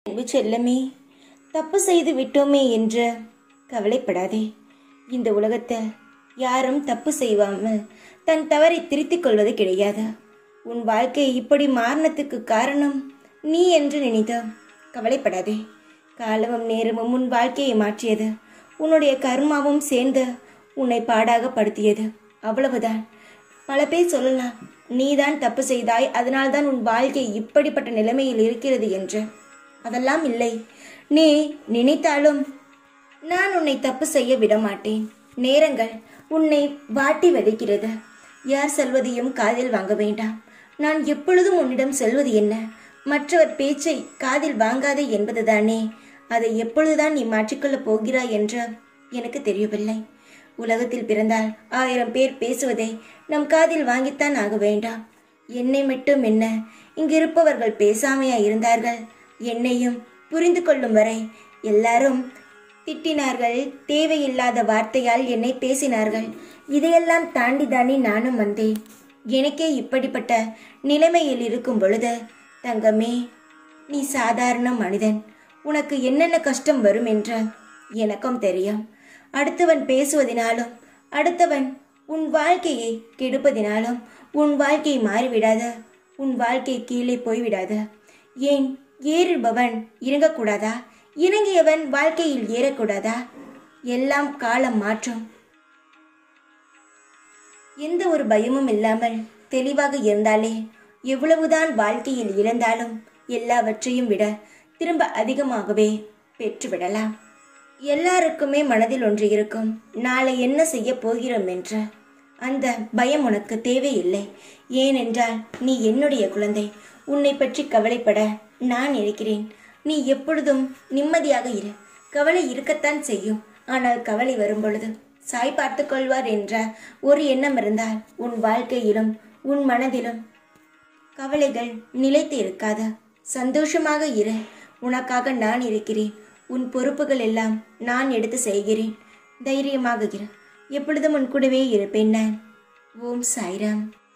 அன்பு செல்லமே தப்பு செய்து விட்டோமே என்று கவலைப்படாதே இந்த உலகத்தில் யாரும் தப்பு செய்வாமல் தன் தவறை திருத்திக் கொள்வது கிடையாது உன் வாழ்க்கை இப்படி மாறினத்துக்கு காரணம் நீ என்று நினைத்த கவலைப்படாதே காலமும் நேரமும் உன் வாழ்க்கையை மாற்றியது உன்னுடைய கர்மாவும் சேர்ந்து உன்னை பாடாக படுத்தியது அவ்வளவுதான் பல பேர் சொல்லலாம் நீதான் தப்பு செய்தாய் அதனால்தான் உன் வாழ்க்கை இப்படிப்பட்ட நிலைமையில் இருக்கிறது என்று அதெல்லாம் இல்லை நீ நினைத்தாலும் நான் உன்னை தப்பு செய்ய விட மாட்டேன் நேரங்கள் உன்னை வாட்டி வதைக்கிறது யார் சொல்வதையும் காதில் வாங்க வேண்டாம் நான் எப்பொழுதும் உன்னிடம் சொல்வது என்ன மற்றவர் பேச்சை காதில் வாங்காதே என்பதுதானே அதை எப்பொழுதுதான் நீ மாற்றிக்கொள்ளப் போகிறாய் என்று எனக்கு தெரியவில்லை உலகத்தில் பிறந்தால் ஆயிரம் பேர் பேசுவதை நம் காதில் வாங்கித்தான் ஆக வேண்டாம் என்னை மட்டும் என்ன இங்கிருப்பவர்கள் பேசாமையா இருந்தார்கள் என்னையும் புரிந்து கொள்ளும் வரை எல்லாரும் திட்டினார்கள் தேவையில்லாத வார்த்தையால் என்னை பேசினார்கள் இதையெல்லாம் தாண்டி தானே நானும் வந்தேன் எனக்கே இப்படிப்பட்ட நிலைமையில் இருக்கும் பொழுது தங்கமே நீ சாதாரண மனிதன் உனக்கு என்னென்ன கஷ்டம் வரும் என்று எனக்கும் தெரியும் அடுத்தவன் பேசுவதினாலும் அடுத்தவன் உன் வாழ்க்கையை கெடுப்பதினாலும் உன் வாழ்க்கை மாறிவிடாத உன் வாழ்க்கை கீழே போய்விடாது ஏன் ஏறுபவன் இறங்கக்கூடாதா இறங்கியவன் வாழ்க்கையில் ஏறக்கூடாதா எல்லாம் காலம் மாற்றும் எந்த ஒரு பயமும் இல்லாமல் தெளிவாக இருந்தாலே எவ்வளவுதான் வாழ்க்கையில் இழந்தாலும் எல்லாவற்றையும் விட திரும்ப அதிகமாகவே பெற்றுவிடலாம் எல்லாருக்குமே மனதில் ஒன்று இருக்கும் நாளை என்ன செய்ய போகிறோம் என்ற அந்த பயம் உனக்கு தேவையில்லை ஏனென்றால் நீ என்னுடைய குழந்தை உன்னை பற்றி கவலைப்பட நான் இருக்கிறேன் நீ எப்பொழுதும் நிம்மதியாக இரு கவலை இருக்கத்தான் செய்யும் ஆனால் கவலை வரும் பொழுது சாய் பார்த்து கொள்வார் என்ற ஒரு எண்ணம் இருந்தால் உன் வாழ்க்கையிலும் உன் மனதிலும் கவலைகள் நிலைத்து இருக்காது சந்தோஷமாக இரு உனக்காக நான் இருக்கிறேன் உன் பொறுப்புகள் எல்லாம் நான் எடுத்து செய்கிறேன் தைரியமாக இரு எப்பொழுதும் உன் கூடவே இருப்பேன் நான் ஓம் சாய்ராம்